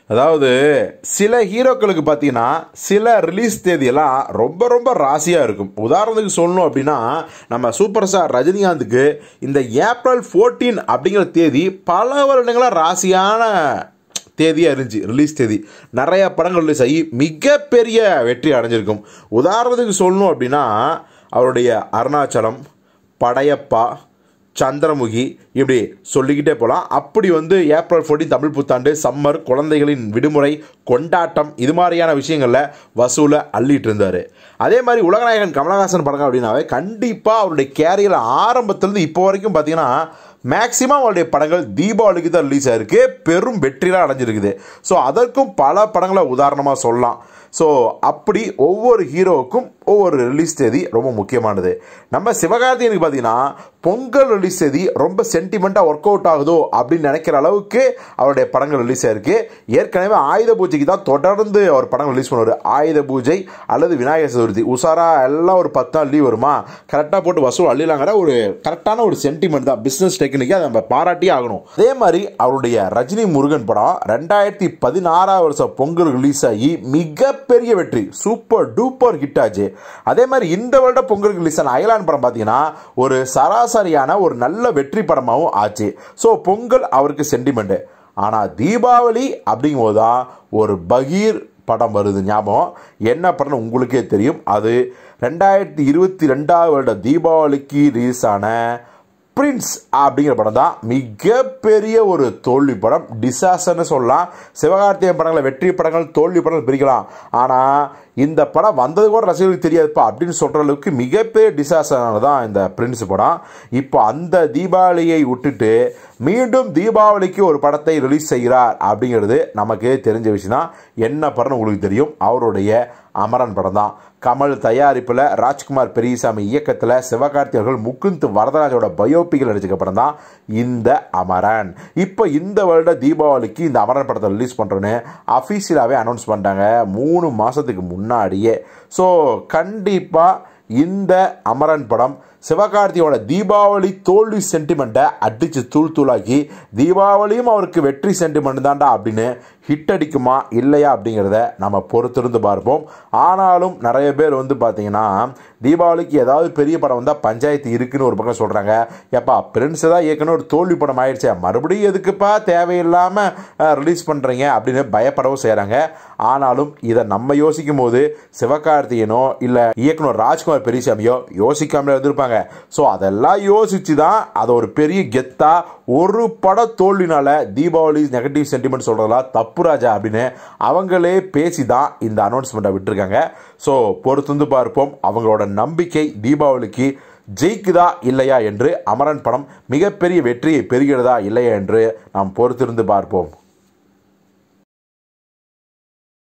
அதாவது சில ஹீரோக்களுக்கு பார்த்தீங்கன்னா சில ரிலீஸ் தேதியெல்லாம் ரொம்ப ரொம்ப ராசியாக இருக்கும் உதாரணத்துக்கு சொல்லணும் அப்படின்னா நம்ம சூப்பர் ஸ்டார் ரஜினிகாந்துக்கு இந்த ஏப்ரல் ஃபோர்டீன் அப்படிங்கிற தேதி பல வருடங்களாக ராசியான தேதியாக இருந்துச்சு ரிலீஸ் தேதி நிறைய படங்கள் ரிலீஸ் ஆகி மிகப்பெரிய வெற்றி அடைஞ்சிருக்கும் உதாரணத்துக்கு சொல்லணும் அப்படின்னா அவருடைய அருணாச்சலம் படையப்பா சந்திரமுகி இப்படி சொல்லிக்கிட்டே போகலாம் அப்படி வந்து ஏப்ரல் 14 தமிழ் புத்தாண்டு சம்மர் குழந்தைகளின் விடுமுறை கொண்டாட்டம் இது மாதிரியான விஷயங்களில் வசூலை அள்ளிட்டு இருந்தார் அதே மாதிரி உலகநாயகன் கமலஹாசன் படங்கள் அப்படின்னாவே கண்டிப்பாக அவருடைய கேரியர் ஆரம்பத்துலேருந்து இப்போ வரைக்கும் பார்த்தீங்கன்னா மேக்ஸிமம் அவருடைய படங்கள் தீபாவளிக்கு தான் ரிலீஸ் ஆயிருக்கு பெரும் வெற்றிலாம் அடைஞ்சிருக்குது ஸோ அதற்கும் பல படங்களை உதாரணமாக சொல்லலாம் ஸோ அப்படி ஒவ்வொரு ஹீரோவுக்கும் ஒவ்வொரு ரிலீஸ் தேதி ரொம்ப முக்கியமானது நம்ம சிவகார்த்தியனுக்கு பார்த்தீங்கன்னா பொங்கல் ரிலீஸ் தேதி ரொம்ப சென்டிமெண்ட்டாக ஒர்க் அவுட் ஆகுதோ அப்படின்னு நினைக்கிற அளவுக்கு அவருடைய படங்கள் ரிலீஸ் ஆயிருக்கு ஏற்கனவே ஆயுத பூஜைக்கு தான் தொடர்ந்து அவர் படங்கள் ரிலீஸ் பண்ணுவார் ஆயுத பூஜை அல்லது விநாயகர் சதுர்த்தி உஷாரா எல்லாம் ஒரு பத்து நாள் லீவ் வருமா கரெக்டாக போட்டு வசூல் அள்ளிலாங்கிற ஒரு கரெக்டான ஒரு சென்டிமெண்ட் தான் பிஸ்னஸ் டெக்னிக்கு அதை நம்ம பாராட்டியே ஆகணும் அதே மாதிரி அவருடைய ரஜினி முருகன் படம் ரெண்டாயிரத்தி பதினாறாம் வருஷம் பொங்கல் ரிலீஸ் ஆகி மிகப்பெரிய வெற்றி சூப்பர் டூப்பர் ஹிட் ஆச்சு அதே மாதிரி இந்த வருட பொங்கல் ரிலீஸ் ஆன அயலான் படம் பார்த்தீங்கன்னா ஒரு சராசரியான ஒரு நல்ல வெற்றி படமாகவும் ஆச்சு ஸோ பொங்கல் அவருக்கு சென்டிமெண்ட் ஆனால் தீபாவளி அப்படிங்கும்போது தான் ஒரு பகீர் படம் வருது ஞாபகம் என்ன படம் உங்களுக்கே தெரியும் அது ரெண்டாயிரத்தி இருபத்தி ரெண்டாவது வருட தீபாவளிக்கு ரிலீஸ் ஆன பிரின்ஸ் அப்படிங்கிற படம் தான் மிகப்பெரிய ஒரு தோல்வி படம் டிசாஸ்டர்னு சொல்லலாம் சிவகார்த்திகேயன் படங்களை வெற்றி படங்கள் தோல்வி படங்கள் பிரிக்கலாம் ஆனால் இந்த படம் வந்தது கூட ரசிகர்களுக்கு தெரியாதுப்பா அப்படின்னு சொல்கிற அளவுக்கு மிகப்பெரிய டிசாஸ்டரானது தான் இந்த பிரின்ஸ் படம் இப்போ அந்த தீபாவளியை விட்டுட்டு மீண்டும் தீபாவளிக்கு ஒரு படத்தை ரிலீஸ் செய்கிறார் அப்படிங்கிறது நமக்கு தெரிஞ்ச விஷயம் தான் என்ன படம்னு உங்களுக்கு தெரியும் அவருடைய அமரன் படம் தான் கமல் தயாரிப்பில் ராஜ்குமார் பெரியசாமி இயக்கத்தில் சிவகார்த்திகர்கள் முகுந்த் வரதராஜோட பயோபிக்கில் நடிச்சிக்க படம் தான் இந்த அமரன் இப்போ இந்த வருட தீபாவளிக்கு இந்த அமரன் படத்தை ரிலீஸ் பண்ணுறோன்னு அஃபீஷியலாகவே அனௌன்ஸ் பண்ணிட்டாங்க மூணு மாதத்துக்கு முன்னாடியே ஸோ கண்டிப்பாக இந்த அமரன் படம் சிவகார்த்தியோட தீபாவளி தோல்வி சென்டிமெண்ட்டை அடித்து தூள் தூளாக்கி தீபாவளியும் அவருக்கு வெற்றி சென்டிமெண்ட் தான்டா அப்படின்னு ஹிட் அடிக்குமா இல்லையா அப்படிங்கிறத நம்ம பொறுத்திருந்து பார்ப்போம் ஆனாலும் நிறைய பேர் வந்து பார்த்தீங்கன்னா தீபாவளிக்கு ஏதாவது பெரிய படம் வந்தால் பஞ்சாயத்து இருக்குன்னு ஒரு பக்கம் சொல்கிறாங்க ஏப்பா பிரின்ஸ் தான் ஏற்கனவே ஒரு தோல்வி படம் ஆயிடுச்சே மறுபடியும் எதுக்குப்பா தேவையில்லாமல் ரிலீஸ் பண்ணுறீங்க அப்படின்னு பயப்படவும் செய்கிறாங்க ஆனாலும் இதை நம்ம யோசிக்கும் போது சிவகார்த்தியனோ இல்லை இயக்குனர் ராஜ்குமார் பெரியசாமியோ யோசிக்காமலே இருந்திருப்பாங்க ஸோ அதெல்லாம் யோசிச்சு தான் அதை ஒரு பெரிய கெத்தா ஒரு பட தோல்வினால தீபாவளி நெகட்டிவ் சென்டிமெண்ட் சொல்கிறதெல்லாம் தப்பு ராஜா அப்படின்னு அவங்களே பேசி தான் இந்த அனௌன்ஸ்மெண்ட்டை விட்டுருக்காங்க ஸோ பொறுத்துந்து பார்ப்போம் அவங்களோட நம்பிக்கை தீபாவளிக்கு ஜெயிக்குதா இல்லையா என்று அமரன் படம் மிகப்பெரிய வெற்றியை பெறுகிறதா இல்லையா என்று நாம் பொறுத்திருந்து பார்ப்போம்